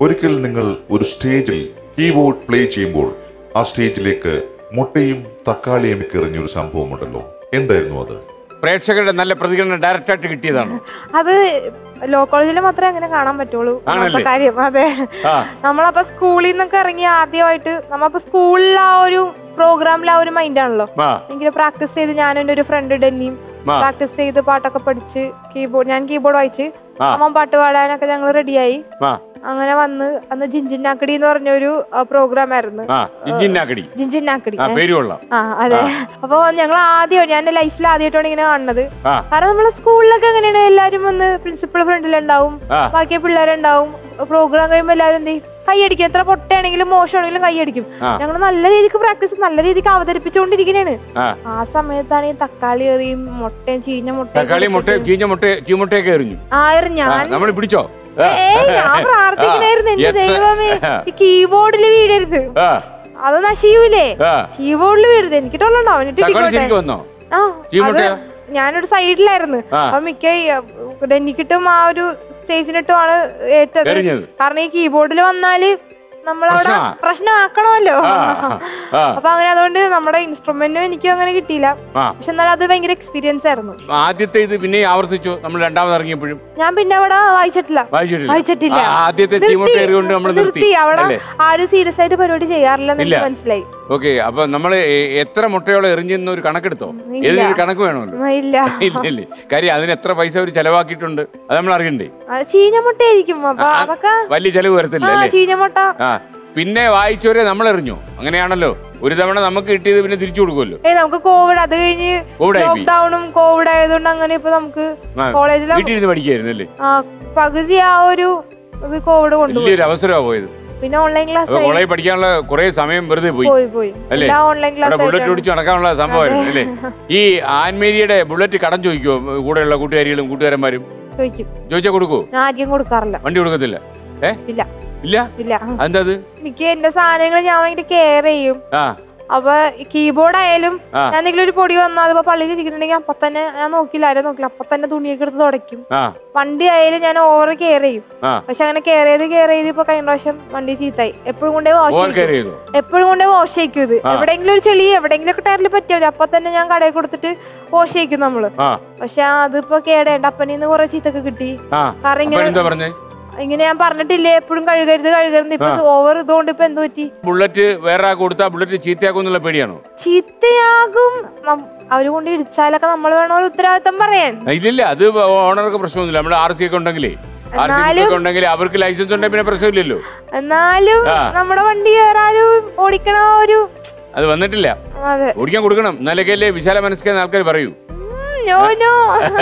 ഒരിക്കൽ നിങ്ങൾ ഒരു സ്റ്റേജിൽ കീബോർഡ് പ്ലേ ചെയ്യുമ്പോൾ ആ സ്റ്റേജിലേക്ക് മുട്ടയും തക്കാളിയും ഒക്കെ എറിഞ്ഞൊരു സംഭവമുണ്ടല്ലോ എന്തായിരുന്നു അത് പ്രേക്ഷകരുടെ നല്ല പ്രതികരണം ഡയറക്റ്റ് ആയിട്ട് കിട്ടിയതാണ് അത് ലോ കോളേജിൽ മാത്രമേ അങ്ങനെ കാണാൻ പറ്റുള്ളൂ ആണല്ലേ? ഒന്നാമത്തെ കാര്യം അതെ ആ നമ്മളപ്പോ സ്കൂളിൽ നിന്നൊക്കെ ഇറങ്ങി ആദ്യമായിട്ട് നമ്മപ്പോ സ്കൂളിൽ ആ ഒരു പ്രോഗ്രാമിൽ ആ ഒരു മൈൻഡ് ആണല്ലോ ആ എനിക്ക് പ്രാക്ടീസ് ചെയ്ത് ഞാൻ എൻ്റെ ഒരു ഫ്രണ്ട് ഡെന്നിയും ആ. പ്രാക്ടീസ് ചെയ്ത് പാട്ടൊക്കെ പഠിച്ച് കീബോർഡ് ഞാൻ കീബോർഡ് വായിച്ച് ആ. അമ്മ പാട്ട് പാടാനൊക്കെ ഞങ്ങൾ റെഡിയായി ആ അങ്ങനെ വന്ന് അന്ന് ജിഞ്ചിനാക്കടി എന്ന് പറഞ്ഞൊരു പ്രോഗ്രാം ആയിരുന്നു ആ ജിജിന്നാക്കടി ജിഞ്ചിനാക്കടി ആ പേര് കൊള്ളാം ആ അതെ അപ്പൊ ഞങ്ങൾ ആദ്യം ഞാൻ എന്റെ ലൈഫിൽ ആദ്യമായിട്ടാണ് ഇങ്ങനെ കാണുന്നത് ആ. കാരണം നമ്മളെ സ്കൂളിലൊക്കെ എങ്ങനെയാണ് എല്ലാരും വന്ന് പ്രിൻസിപ്പൾ ഫ്രണ്ടിലുണ്ടാവും ആ. ബാക്കി പിള്ളേരുണ്ടാവും പ്രോഗ്രാം കഴിയുമ്പോൾ എല്ലാവരും എന്ത് ചെയ്യും കൈയടിക്കും എത്ര പൊട്ടയാണെങ്കിലും മോശമാണെങ്കിലും കൈയടിക്കും ആ. ഞങ്ങൾ നല്ല രീതിക്ക് പ്രാക്ടീസ് നല്ല രീതിക്ക് അവതരിപ്പിച്ചുകൊണ്ടിരിക്കുന്നതാണ് ആ. ആ സമയത്താണ് ഈ തക്കാളി എറിയും മുട്ടയും ചീഞ്ഞ മുട്ടയും തക്കാളി മുട്ട കൊടുത്തിട്ട് ചീഞ്ഞ മുട്ട ചീമുട്ടയൊക്കെ എറിഞ്ഞു ആയിരുന്നു ഞാൻ നമ്മൾ പിടിച്ചോ ആ. ഏയ് ഞാൻ പ്രാർത്ഥിക്കണായിരുന്നു എന്റെ എത്ര- ദൈവമേ ഈ കീബോർഡിൽ വീഴരുത് ആ അത് നശിയൂലേ ആ കീബോർഡിൽ വീഴരുത് എനിക്കിട്ടുള്ളൂ അവനിട്ട് തക്കാളി ഇട്ടിക്കോട്ടെ ശരിക്കും വന്നോ ആ, ചീമുട്ടയോ? അത് ഞാനൊരു സൈഡിലായിരുന്നു ആ. അപ്പൊ മിക്ക ഈ, അഹ് ഡെന്നിക്കിട്ടും ആ ഒരു സ്റ്റേജിനിട്ടുമാണ് ഏറ്റത് എറിഞ്ഞത് കാരണം ഈ കീബോർഡിൽ വന്നാല് നമ്മളവിടെ പ്രശ്നമാ. പ്രശ്നമാക്കണമല്ലോ ആ ആ അപ്പൊ അങ്ങനെ അതുകൊണ്ട് നമ്മുടെ ഇൻസ്ട്രുമെന്റും എനിക്ക് അങ്ങനെ കിട്ടിയില്ല ആ പക്ഷെ എന്നാലും അത് ഭയങ്കര എക്സ്പീരിയൻസ് ആയിരുന്നു ആദ്യത്തെ ഇത് പിന്നെ ആവർത്തിച്ചു നമ്മൾ രണ്ടാമത് ഇറങ്ങിയപ്പോഴും ഞാൻ പിന്നെ അവിടെ വായിച്ചിട്ടില്ല വായിച്ചിട്ടില്ല വായിച്ചിട്ടില്ല ആ, ആദ്യത്തെ നിർത്തി. ചീമുട്ട എറി കൊണ്ട് നമ്മൾ നിർത്തി നിർത്തി അവിടെ അല്ലേ ആരും സീരിയസ് ആയിട്ട് പരിപാടി ചെയ്യാറില്ലെന്ന് ഇല്ല. എനിക്ക് മനസ്സിലായി ഓക്കെ അപ്പൊ നമ്മൾ എത്ര മുട്ടയോളം എറിഞ്ഞെന്ന ഒരു കണക്കെടുത്തോ ഇല്ല. ഏതൊരു കണക്ക് വേണമല്ലോ ആ, ഇല്ല ഇല്ല ഇല്ലേ കാര്യം അതിന് എത്ര പൈസ അവർ ചെലവാക്കിയിട്ടുണ്ട് അത് നമ്മൾ അറിയണ്ടേ അത് ചീഞ്ഞ മുട്ടയായിരിക്കും അപ്പൊ ആ, അതൊക്കെ വലിയ ചെലവ് വരത്തില്ല ആ അല്ലേ ചീഞ്ഞ മുട്ട ആ പിന്നെ വായിച്ചവരെ നമ്മൾ എറിഞ്ഞു അങ്ങനെയാണല്ലോ ഒരു തവണ നമുക്ക് കിട്ടിയത് പിന്നെ തിരിച്ചു കൊടുക്കുമല്ലോ ഏ നമുക്ക് കോവിഡ് അത് കഴിഞ്ഞ് കോവിഡ് ആയിപ്പോയി ലോക്ക്ഡൌണും കോവിഡ് ആയതുകൊണ്ട് അങ്ങനെ ഇപ്പൊ നമുക്ക് ആ, കോളേജിലെ വീട്ടിലിരുന്ന് പഠിക്കായിരുന്നു അല്ലേ ആ, പകുതി ആ ഒരു ഇത് കോവിഡ് കൊണ്ടുപോയി വലിയൊരു അവസരമാണ് പോയത് പിന്നെ ഓൺലൈൻ ക്ലാസ് അപ്പൊ കോളേജ് പഠിക്കാനുള്ള കുറെ സമയം വെറുതെ പോയി പോയി പോയി അല്ലേ? എല്ലാം ഓൺലൈൻ അവിടെ ക്ലാസ് ബുള്ളറ്റ് ഓടിച്ച് നടക്കാനുള്ള സംഭവമായിരുന്നു അല്ലേ ഈ ആൻമേരിയുടെ ബുള്ളറ്റ് കടം ചോദിക്കുമോ കൂടെയുള്ള കൂട്ടുകാരികളും കൂട്ടുകാരന്മാരും ചോദിക്കും ചോദിച്ചാൽ കൊടുക്കുവോ ഞാൻ ആദ്യം കൊടുക്കാറില്ല വണ്ടി കൊടുക്കത്തില്ല ഏ ഇല്ല. ഇല്ല ഇല്ല അതെന്താ അത് എനിക്ക് എന്റെ സാധനങ്ങൾ ഞാൻ ഭയങ്കര കെയർ ചെയ്യും ആ അപ്പൊ കീബോർഡ് ആയാലും ആ. ഞാൻ എന്തെങ്കിലും ഒരു പൊടി വന്നാൽ അതിപ്പോ പള്ളിയിൽ ഇരിക്കുന്നുണ്ടെങ്കിൽ അപ്പൊ തന്നെ ഞാൻ നോക്കില്ല ആരും നോക്കില്ല അപ്പൊ തന്നെ തുണിയൊക്കെ എടുത്ത് തുടയ്ക്കും ആ വണ്ടി ആയാലും ഞാൻ ഓവർ കെയർ ചെയ്യും ആ പക്ഷെ അങ്ങനെ കെയർ ചെയ്ത് കെയർ ചെയ്ത് ഇപ്പൊ കഴിഞ്ഞ പ്രാവശ്യം വണ്ടി ചീത്തായി എപ്പോഴും കൊണ്ടേ വാഷ് ഓവർ കെയർ ചെയ്തു എപ്പോഴും കൊണ്ട് വാഷ് ചെയ്യും ഇത് ആ. എവിടെയെങ്കിലും ഒരു ചെളി എവിടെയെങ്കിലും ഒക്കെ ടയറിൽ പറ്റിയാൽ മതി അപ്പൊ തന്നെ ഞാൻ കടയിൽ കൊടുത്തിട്ട് വാഷ് ചെയ്യും നമ്മള് ആ പക്ഷെ അതിപ്പോ കേടേണ്ട അപ്പനിന്ന് കുറെ ചീത്തൊക്കെ കിട്ടി ആ കാരണം അപ്പൊ ഇങ്ങനെ എന്താ പറഞ്ഞേ ഇങ്ങനെ ഞാൻ പറഞ്ഞിട്ടില്ലേ എപ്പോഴും കഴുകരുത് കഴുകരുത് ഇപ്പൊ ഓവർ ഇതുകൊണ്ട് ഇപ്പൊ എന്ത് പറ്റി ബുള്ളറ്റ് വേറെ ആൾക്ക് കൊടുത്താൽ ബുള്ളറ്റ് ചീത്തയാക്കും എന്നുള്ള പേടിയാണോ ചീത്തയാകും നം- അവര് കൊണ്ട് ഇടിച്ചാലൊക്കെ നമ്മൾ വേണോ ഒരു ഉത്തരവാദിത്തം പറയാൻ ആ, ഇല്ലില്ല അത് ഓണർക്ക് പ്രശ്നമൊന്നുമില്ല നമ്മൾ ആർ സി ഒക്കെ ഉണ്ടെങ്കിലേ ആർ സി എന്നാലും- ഒക്കെ ഉണ്ടെങ്കിൽ അവർക്ക് ലൈസൻസ് ഉണ്ടെങ്കിൽ പിന്നെ പ്രശ്നമില്ലല്ലോ എന്നാലും ആ. നമ്മുടെ വണ്ടി വേറാരും ഓടിക്കണ ഒരു അത് വന്നിട്ടില്ല അതെ ഓടിക്കാൻ കൊടുക്കണം എന്നാലൊക്കെ അല്ലേ വിശാല മനസ്സെന്ന് ആൾക്കാർ പറയൂ ഉം, നോ നോ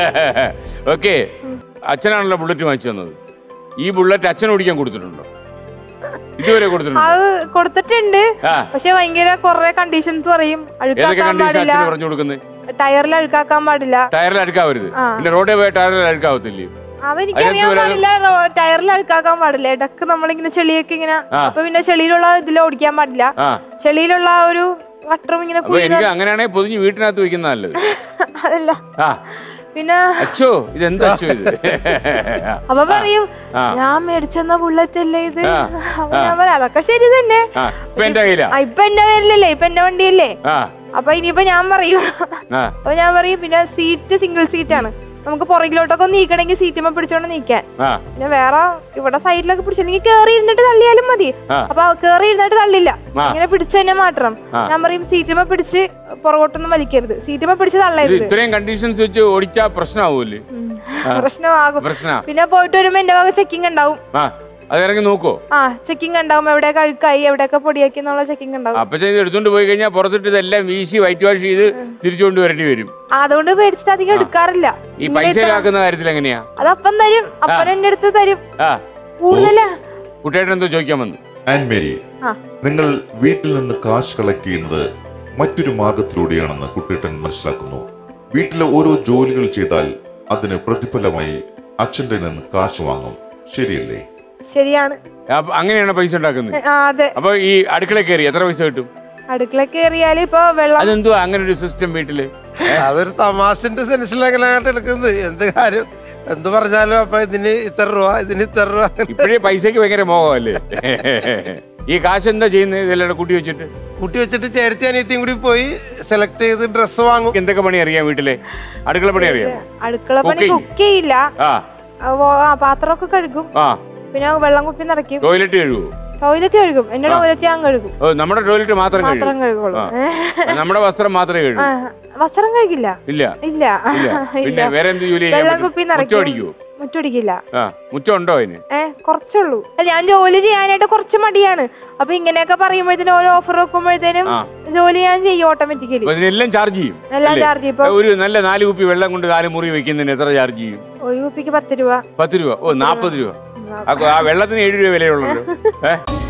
ഓക്കെ അച്ഛനാണല്ലോ ബുള്ളറ്റ് വാങ്ങിച്ചു തന്നത് ഈ ബുള്ളറ്റ് അച്ഛൻ ഓടിക്കാൻ കൊടുത്തിട്ടുണ്ടോ ഇതുവരെ കൊടുത്തിട്ടുണ്ടോ അത് കൊടുത്തിട്ടുണ്ട് ആ പക്ഷെ ഭയങ്കര കുറെ കണ്ടീഷൻസ് പറയും ഏതൊക്കെ അഴുക്കാക്കാൻ കണ്ടീഷൻ പാടില്ല അച്ഛന് പറഞ്ഞു കൊടുക്കുന്നത് ടയറിൽ അഴുക്കാക്കാൻ പാടില്ല ടയറിൽ അഴുക്കാവരുത് ആ. പിന്നെ റോഡിൽ പോയ ടയറിൽ അഴുക്കാവത്തില്ലേ അതെനിക്കറിയാൻ അതിനകത്ത് പാടില്ല റോ- ടയറിൽ അഴുക്കാക്കാൻ പാടില്ല ഇടക്ക് നമ്മളിങ്ങനെ ചെളിയൊക്കെ ഇങ്ങനെ ആ. അപ്പൊ പിന്നെ ചെളിയിലുള്ള ഇതിൽ ഓടിക്കാൻ പാടില്ല ആ ചെളിയിലുള്ള ആ ഒരു വട്ടറും ഇങ്ങനെ അപ്പൊ കുഴി എനിക്ക് അങ്ങനെയാണെങ്കിൽ പൊതിഞ്ഞ് വീട്ടിനകത്ത് വെക്കുന്ന നല്ലത് അതല്ല ആ പിന്നെ അച്ചോ ഇതെന്താ അച്ചോ ഇത് അപ്പൊ പറയും ആ. ഞാൻ മേടിച്ചെന്ന ബുള്ളറ്റ് അല്ലേ ഇത് ആ. അപ്പൊ ഞാൻ പറയാം അതൊക്കെ ശരി തന്നെ ആ ഇപ്പൊ എന്റെ കയ്യിലാ ആ, ഇപ്പൊ എന്റെ പേരിലല്ലേ ഇപ്പൊ എന്റെ വണ്ടിയല്ലേ ആ അപ്പൊ ഇനിയിപ്പോ ഞാൻ പറയും ആ അപ്പൊ ഞാൻ പറയും പിന്നെ സീറ്റ് സിംഗിൾ സീറ്റ് ആണ് നമുക്ക് പുറകിലോട്ടൊക്കെ ഒന്ന് നീക്കണമെങ്കിൽ സീറ്റുമ്മ പിടിച്ചോണ്ട് നീക്കാൻ ആ പിന്നെ വേറെ ഇവിടെ സൈഡിലൊക്കെ പിടിച്ചില്ലെങ്കിൽ കേറി ഇരുന്നിട്ട് തള്ളിയാലും മതി ആ. അപ്പൊ കേറി ഇരുന്നിട്ട് തള്ളില്ല ആ. ഇങ്ങനെ പിടിച്ചു തന്നെ മാറ്റണം ആ. ഞാൻ പറയും സീറ്റുമ്മ പിടിച്ച് പുറകോട്ടൊന്നും വലിക്കരുത് സീറ്റുമ്മ പിടിച്ച് ഇത് തള്ളരുത് ഇത്രയും കണ്ടീഷൻസ് വെച്ച് ഓടിച്ചാ പ്രശ്നമാവൂല്ലേ ഉം. പ്രശ്നമാകും പ്രശ്ന പിന്നെ പോയിട്ട് വരുമ്പോ എന്റെ വക ചെക്കിംഗ് ഉണ്ടാവും ആ അത് ഇറങ്ങി നോക്കോ ആ ചെക്കിംഗ് ഉണ്ടാവും എവിടെയൊക്കെ അഴുക്കായി എവിടെയൊക്കെ പൊടിയാക്കി എന്നുള്ള ചെക്കിംഗ് ഉണ്ടാവും അപ്പൊ ഇത് എടുത്തോണ്ട് പോയി കഴിഞ്ഞാൽ പുറത്തിട്ട് ഇതെല്ലാം വീശി വൈറ്റ് വാഷ് ചെയ്ത് തിരിച്ചുകൊണ്ട് വരേണ്ടി വരും അതുകൊണ്ട് പേടിച്ചിട്ട് അധികം എടുക്കാറില്ല ഈ പൈസയിലാക്കുന്ന കാര്യത്തിൽ എങ്ങനെയാ അതപ്പം തരും അപ്പൻ എന്റെ അടുത്ത് തരും ആ കൂടുതലാ കുട്ടിയേട്ടൻ എന്തോ ചോദിക്കാൻ വന്നു ആൻഡ് മേരി ആ. നിങ്ങൾ വീട്ടിൽ നിന്ന് കാശ് കളക്ട് ചെയ്യുന്നത് മറ്റൊരു മാർഗത്തിലൂടെയാണെന്ന് കുട്ടിയേട്ടൻ മനസ്സിലാക്കുന്നു വീട്ടിലെ ഓരോ ജോലികൾ ചെയ്താൽ അതിന് പ്രതിഫലമായി അച്ഛൻ്റെ നിന്ന് കാശ് വാങ്ങും ശരിയല്ലേ ശരിയാണ് അപ്പൊ അങ്ങനെയാണ് പൈസ ഉണ്ടാക്കുന്നത് ആ അതെ അപ്പൊ ഈ അടുക്കള കയറി എത്ര പൈസ കിട്ടും അടുക്കള കയറിയാല് ഇപ്പൊ വെള്ളം അതെന്തുവാ അങ്ങനെ ഒരു സിസ്റ്റം വീട്ടില് അതൊരു തമാശന്റെ സെൻസിൽ അങ്ങനെ അങ്ങോട്ട് എടുക്കുന്നത് എന്ത് കാര്യം എന്ത് പറഞ്ഞാലും അപ്പൊ ഇതിന് ഇത്ര രൂപ ഇതിന് ഇത്ര രൂപ ഇപ്പോഴേ പൈസക്ക് ഭയങ്കര മോഹമല്ലേ ഈ കാശ് എന്താ ചെയ്യുന്നത് ഇതെല്ലാം കൂട്ടി വെച്ചിട്ട് കൂട്ടി വെച്ചിട്ട് ചേർത്തി അനിയത്തിയും കൂടി പോയി സെലക്ട് ചെയ്ത് ഡ്രസ്സ് വാങ്ങും എന്തൊക്കെ പണി അറിയാം വീട്ടിലെ അടുക്കള പണി അറിയാം അടുക്കള പണി Cooking. കുക്ക് ചെയ്യില്ല ആ അപ്പൊ ആ പാത്രമൊക്കെ കഴുകും ആ പിന്നെ വെള്ളം കുപ്പി നിറയ്ക്കും ടോയ്ലറ്റ് കഴുകുവോ ടോയ്ലറ്റ് കഴുകും എന്റെ ടോയ്ലറ്റ് ഞാൻ കഴുകും ഓ നമ്മുടെ ടോയ്ലറ്റ് മാത്രം മാത്രം കഴുകും കഴുകുള്ളൂ ആ. നമ്മുടെ വസ്ത്രം മാത്രമേ കഴുകൂ ആ, വസ്ത്രം കഴുകില്ല ഇല്ല ഇല്ല ഇല്ല പിന്നെ വേറെ എന്ത് ജോലി ചെയ്യാൻ വെള്ളം പറ്റും? കുപ്പി മുറ്റം നിറയ്ക്കും അടിക്കുവോ മുറ്റടിക്കില്ല ആ മുറ്റം ഉണ്ടോ അതിന് ഏ കുറച്ചുള്ളൂ അല്ല, ഞാൻ ജോലി ചെയ്യാനായിട്ട് കുറച്ച് മടിയാണ് അപ്പൊ ഇങ്ങനെയൊക്കെ പറയുമ്പോഴത്തേനും ഓരോ ഓഫർ വെക്കുമ്പോഴത്തേനും ആ. ജോലി ഞാൻ ചെയ്യും ഓട്ടോമാറ്റിക്കലി അപ്പൊ ഇതിനെല്ലാം ചാർജ് ചെയ്യും എല്ലാം അല്ലേ? ചാർജ് ഇപ്പൊ ഒരു നല്ല നാല് കുപ്പി വെള്ളം കൊണ്ട് നാല് മുറി വെക്കുന്നതിന് എത്ര ചാർജ് ചെയ്യും ഒരു കുപ്പിക്ക് പത്ത് രൂപ പത്ത് രൂപ ഓ നാപ്പത് രൂപ ആ ആ വെള്ളത്തിന് ഏഴ് രൂപ വിലയുള്ളല്ലോ ഏഹ്